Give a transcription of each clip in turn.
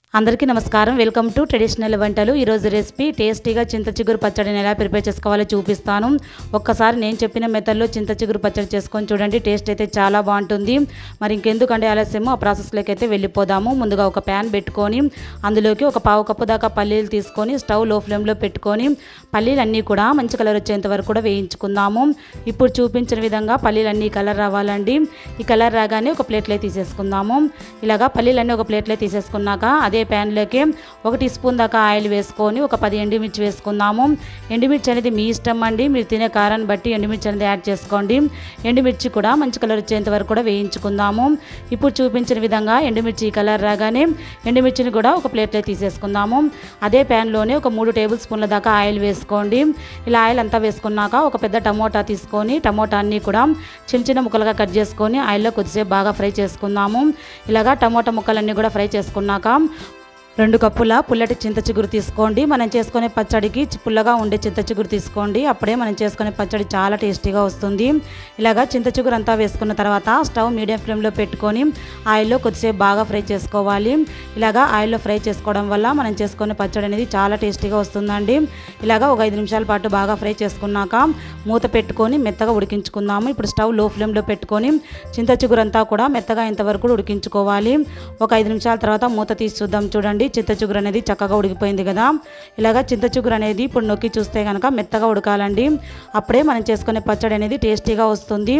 అందరికీ నమస్కారం welcome to traditional వంటలు ఈరోజు రెసిపీ టేస్టీగా చింత చిగురు పచ్చడిని ఎలా ప్రిపేర్ చేసుకోవాలో చూపిస్తాను ఒక్కసారి నేను చెప్పిన మెథడ్లో చింత చిగురు పచ్చడి చేసుకొని చూడండి టేస్ట్ అయితే చాలా బాగుంటుంది మరి ఇంకెందుకంటే ఆలస్యమో ఆ ప్రాసెస్లోకి అయితే వెళ్ళిపోదాము ముందుగా ఒక ప్యాన్ పెట్టుకొని అందులోకి ఒక పావు కప్పు దాకా పల్లీలు తీసుకొని స్టవ్ లో ఫ్లేమ్లో పెట్టుకొని పల్లీలు అన్నీ కూడా మంచి కలర్ వచ్చేంత వరకు కూడా వేయించుకుందాము ఇప్పుడు చూపించిన విధంగా పల్లీలన్నీ కలర్ రావాలండి ఈ కలర్ రాగానే ఒక ప్లేట్లో తీసేసుకుందాము ఇలాగా పల్లీలన్నీ ఒక ప్లేట్లో తీసేసుకున్నాక అదే ప్యాన్లోకి ఒక టీ స్పూన్ దాకా ఆయిల్ వేసుకొని ఒక పది ఎండుమిర్చి వేసుకుందాము ఎండుమిర్చి అనేది మీ ఇష్టం అండి మీరు తినే కారాన్ని బట్టి ఎండుమిర్చి అనేది యాడ్ చేసుకోండి ఎండుమిర్చి కూడా మంచి కలర్ వచ్చేంత వరకు కూడా వేయించుకుందాము ఇప్పుడు చూపించిన విధంగా ఎండుమిర్చి కలర్ రాగానే ఎండుమిర్చిని కూడా ఒక ప్లేట్లో తీసేసుకుందాము అదే ప్యాన్లోనే ఒక మూడు టేబుల్ స్పూన్ల దాకా ఆయిల్ వేసుకోండి ఇలా ఆయిల్ అంతా వేసుకున్నాక ఒక పెద్ద టమోటా తీసుకొని టమోటా అన్నీ కూడా చిన్న చిన్న ముక్కలుగా కట్ చేసుకొని ఆయిల్లో కొద్దిసేపు బాగా ఫ్రై చేసుకుందాము ఇలాగా టమోటా ముక్కలన్నీ కూడా ఫ్రై చేసుకున్నాక రెండు కప్పుల పుల్లటి చింత చిగురు తీసుకోండి మనం చేసుకునే పచ్చడికి చి- పుల్లగా ఉండే చింత చిగురు తీసుకోండి అప్పుడే మనం చేసుకునే పచ్చడి చాలా టేస్టీగా వస్తుంది ఇలాగా చింత చిగురు అంతా వేసుకున్న తర్వాత స్టవ్ మీడియం ఫ్లేమ్లో పెట్టుకొని ఆయిల్లో కొద్దిసేపు బాగా ఫ్రై చేసుకోవాలి ఇలాగా ఆయిల్లో ఫ్రై చేసుకోవడం వల్ల మనం చేసుకునే పచ్చడి అనేది చాలా టేస్టీగా వస్తుందండి ఇలాగా ఒక ఐదు నిమిషాల పాటు బాగా ఫ్రై చేసుకున్నాక మూత పెట్టుకొని మెత్తగా ఉడికించుకుందాము ఇప్పుడు స్టవ్ లో ఫ్లేమ్లో పెట్టుకొని చింత చిగురు అంతా కూడా మెత్తగా ఇంతవరకు ఉడికించుకోవాలి ఒక ఐదు నిమిషాల తర్వాత మూత తీసి చూద్దాం చూడండి చింత చిగురు అనేది చక్కగా ఉడికిపోయింది కదా ఇలాగా చింత చిగురు అనేది ఇప్పుడు నొక్కి చూస్తే కనుక మెత్తగా ఉడకాలండి అప్పుడే మనం చేసుకునే పచ్చడి అనేది టేస్టీగా వస్తుంది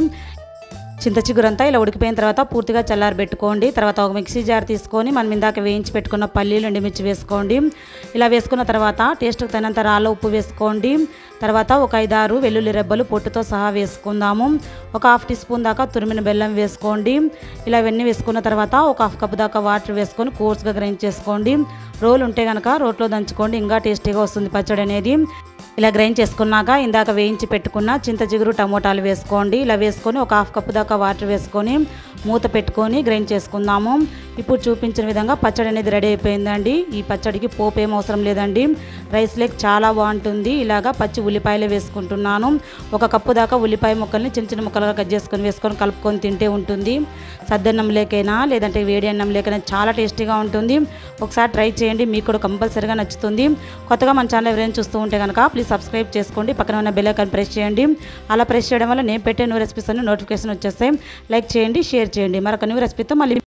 చింత చిగురంతా ఇలా ఉడికిపోయిన తర్వాత పూర్తిగా చల్లారబెట్టుకోండి తర్వాత ఒక మిక్సీ జార్ తీసుకొని మనం ఇందాక వేయించి పెట్టుకున్న పల్లీలు ఎండుమిర్చి వేసుకోండి ఇలా వేసుకున్న తర్వాత టేస్ట్కి తగినంత రాళ్ళ ఉప్పు వేసుకోండి తర్వాత ఒక ఐదారు వెల్లుల్లి రెబ్బలు పొట్టుతో సహా వేసుకుందాము ఒక హాఫ్ టీ స్పూన్ దాకా తురిమిన బెల్లం వేసుకోండి ఇలా ఇవన్నీ వేసుకున్న తర్వాత ఒక హాఫ్ కప్ దాకా వాటర్ వేసుకొని కోర్స్గా గ్రైండ్ చేసుకోండి రోల్ ఉంటే కనుక రోట్లో దంచుకోండి ఇంకా టేస్టీగా వస్తుంది పచ్చడి అనేది ఇలా గ్రైండ్ చేసుకున్నాక ఇందాక వేయించి పెట్టుకున్న చింత చిగురు టమోటాలు వేసుకోండి ఇలా వేసుకొని ఒక హాఫ్ కప్ దాకా వాటర్ వేసుకొని మూత పెట్టుకొని గ్రైండ్ చేసుకుందాము ఇప్పుడు చూపించిన విధంగా పచ్చడి అనేది రెడీ అయిపోయిందండి ఈ పచ్చడికి పోపు ఏం అవసరం లేదండి రైస్ లేక్ చాలా బాగుంటుంది ఇలాగా పచ్చి ఉల్లిపాయలు వేసుకుంటున్నాను ఒక కప్పు దాకా ఉల్లిపాయ ముక్కల్ని చిన్న చిన్న ముక్కలుగా కట్ చేసుకొని వేసుకొని కలుపుకొని తింటే ఉంటుంది సద్దన్నం లేకైనా లేదంటే వేడి అన్నం లేకైనా చాలా టేస్టీగా ఉంటుంది ఒకసారి ట్రై చేయండి మీకు కూడా కంపల్సరీగా నచ్చుతుంది కొత్తగా మన ఛానల్ ఎవరైనా చూస్తూ ఉంటే కనుక ప్లీజ్ సబ్స్క్రైబ్ చేసుకోండి పక్కన ఉన్న బెల్ ఐకాన్ ప్రెస్ చేయండి అలా ప్రెస్ చేయడం వల్ల నేను పెట్టే న్యూ రెసిపీస్ అన్ని నోటిఫికేషన్ వచ్చేస్తాయి లైక్ చేయండి షేర్ చేయండి మరొక న్యూ రెసిపీతో మళ్ళీ